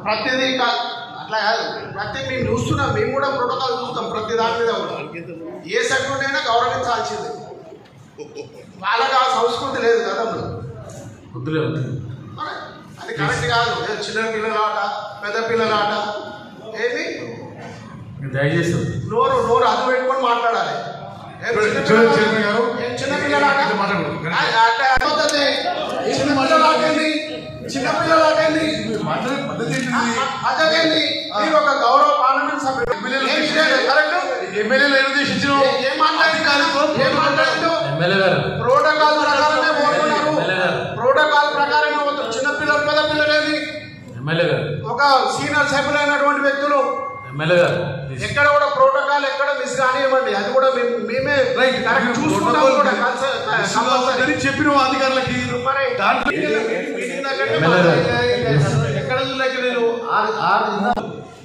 ప్రతిదీ కా- అట్లా కాదు ప్రతి మేము చూస్తున్నాం మేము కూడా ప్రోటోకాల్ చూస్తాం ప్రతి దాని మీద కూడా ఏ సెగ్మెంట్ అయినా గౌరవించాల్సింది వాళ్ళకి ఆ సంస్కృతి లేదు గతంలో వద్దులే వద్దు మరి అది కరెక్ట్ కాదు ఏ చిన్న పిల్లల ఆట పెద్ద పిల్లల ఆట ఏమి మీరు దయచేసి వద్దు. నోరు నోరు అది పెట్టుకొని మాట్లాడాలి ఏం చిన్న చూడండి, పిల్లల- చైర్మన్ గారు. ఏం చిన్న పిల్లల ఆట ఇట్లా మాట్లాడకూడదు. ఆ- అట్లా అయిపోతుంది. చిన్న పిల్లల ఆట ఏంది చిన్న పిల్లల ఆట ఏంది మాట్లాడే పద్ధతి ఏంటిది? అదేంటి మీరు ఒక గౌరవ పార్లమెంట్ సభ్యుడు ఏం ఇదేనా కరెక్ట్ ఎమ్మెల్యేలు ఏం ఉద్దేశించినావు? ఏ- ఏం మాట్లాడిందో ఏం మాట్లాడిందో ఎమ్మెల్యే గారు ప్రోటోకాల్ ప్రకారమే పోతున్నారు ఎమ్మెల్యే గారు ప్రోటోకాల్ ప్రకారమే పోతున్నారు చిన్న పిల్లలు పెద్ద పిల్లలేది ఎమ్మెల్యే గారు ఒక సీనియర్ సభ్యులైనటువంటి వ్యక్తులు ఎమ్మెల్యే గారు ప్లీజ్. ఎక్కడ కూడా ప్రోటోకాల్ ఎక్కడ మిస్ కానివ్వండి అది కూడా మేము మేమే రైట్. కరెక్ట్ చూసుకుంటాం ప్రోటోకాల్ కూడా మిస్ కన్స- మిస్ కంపల్సరీ. కావద్దని చెప్పినావు అధికారులకి మరి దాంట్లో మీటింగ్ దగ్గరనే ఎమ్మెల్యే గారు. ఎక్కడ చూడలేక నేను ఆరు ఆరు దినాలు.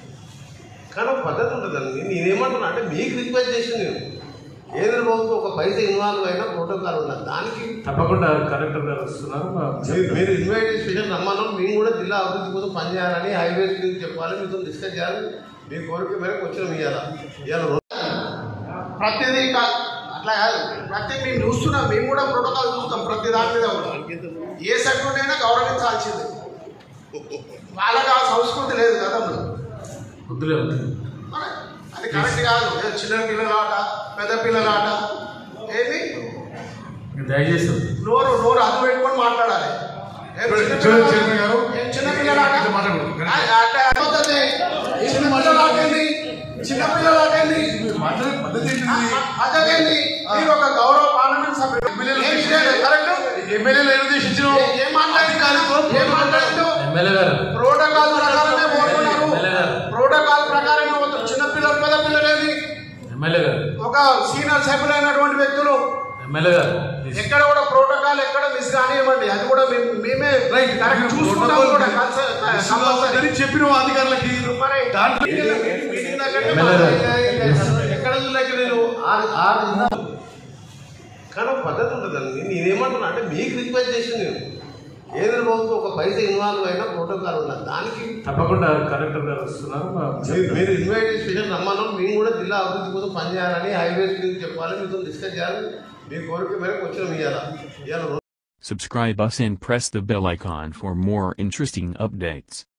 కానీ ఒక పద్ధతి ఉంటుందండి నేనేమంటున్నా అంటే మీకు రిక్వెస్ట్ చేసింది నేను కేంద్ర ప్రభుత్వం ఒక పైసా ఇన్వాల్వ్ అయిన ప్రోటోకాల్ ఉన్నది దానికి తప్పకుండా కలెక్టర్ గారు వస్తున్నారు మా- మీరు- మీరు ఇన్వైట్ స్పెషల్ రమ్మన్నాం మేము కూడా జిల్లా అభివృద్ధి కోసం పనిచేయాలని హైవేస్ గురించి చెప్పాలి మీతో డిస్కస్ చేయాలి మీ కోరిక మేరకు వచ్చిన ఇవాళ ఇవాళ ప్రతిదీ కా- అట్లా కాదు ప్రతి మేము చూస్తున్నాం మేము కూడా ప్రోటోకాల్ చూస్తాం ప్రతి దాని మీద కూడా ఏ సెగ్మెంట్ అయినా గౌరవించాల్సింది వాళ్ళకి ఆ సంస్కృతి లేదు గతంలో వద్దులే వద్దు మరి అది కరెక్ట్ కాదు ఏ చిన్న పిల్లల ఆట పెద్ద పిల్లల ఆట ఏమి మీరు దయచేసి వద్దు. నోరు నోరు అది పెట్టుకొని మాట్లాడాలి ఏం చిన్న చూడండి, పిల్లల- చైర్మన్ గారు. ఏం చిన్న పిల్లల ఆట ఇట్లా మాట్లాడకూడదు. ఆ- అట్లా అయిపోతుంది. చిన్న పిల్లల ఆట ఏంది చిన్న పిల్లల ఆట ఏంది మాట్లాడే పద్ధతి ఏంటిది? అదేంటి మీరు ఒక గౌరవ పార్లమెంట్ సభ్యుడు ఏం ఇదేనా కరెక్ట్ ఎమ్మెల్యేలు ఏం ఉద్దేశించినావు? ఏం మాట్లాడిందో ఏం మాట్లాడిందో ఎమ్మెల్యే గారు ప్రోటోకాల్ ప్రకారమే పోతున్నారు ఎమ్మెల్యే గారు ప్రోటోకాల్ ప్రకారమే పోతున్నారు చిన్న పిల్లలు పెద్ద పిల్లలేది ఎమ్మెల్యే గారు ఒక సీనియర్ సభ్యులైనటువంటి వ్యక్తులు ఎమ్మెల్యే గారు ప్లీజ్. ఎక్కడ కూడా ప్రోటోకాల్ ఎక్కడ మిస్ కానివ్వండి అది కూడా మేము మేమే రైట్. కరెక్ట్ చూసుకుంటాం ప్రోటోకాల్ కూడా మిస్ కన్స- మిస్ కంపల్సరీ. కావద్దని చెప్పినావు అధికారులకి మరి దాంట్లో మీటింగ్ దగ్గరనే ఎమ్మెల్యే గారు. ఎక్కడ చూడలేక నేను ఆరు ఆరు దినాలు. కానీ ఒక పద్ధతి ఉంటుందండి నేనేమంటున్నా అంటే మీకు రిక్వెస్ట్ చేసింది నేను కేంద్ర ప్రభుత్వం ఒక పైసా ఇన్వాల్వ్ అయిన ప్రోటోకాల్ ఉన్నది దానికి తప్పకుండా కలెక్టర్ గారు వస్తున్నారు మా- మీరు- మీరు ఇన్వైట్ స్పెషల్ రమ్మన్నాం మేము కూడా జిల్లా అభివృద్ధి కోసం పనిచేయాలని హైవేస్ గురించి చెప్పాలి మీతో డిస్కస్ చేయాలి మీ కోరిక మేరకు వచ్చిన ఇవాళ ఇవాళ Subscribe us and press the bell icon for more interesting updates.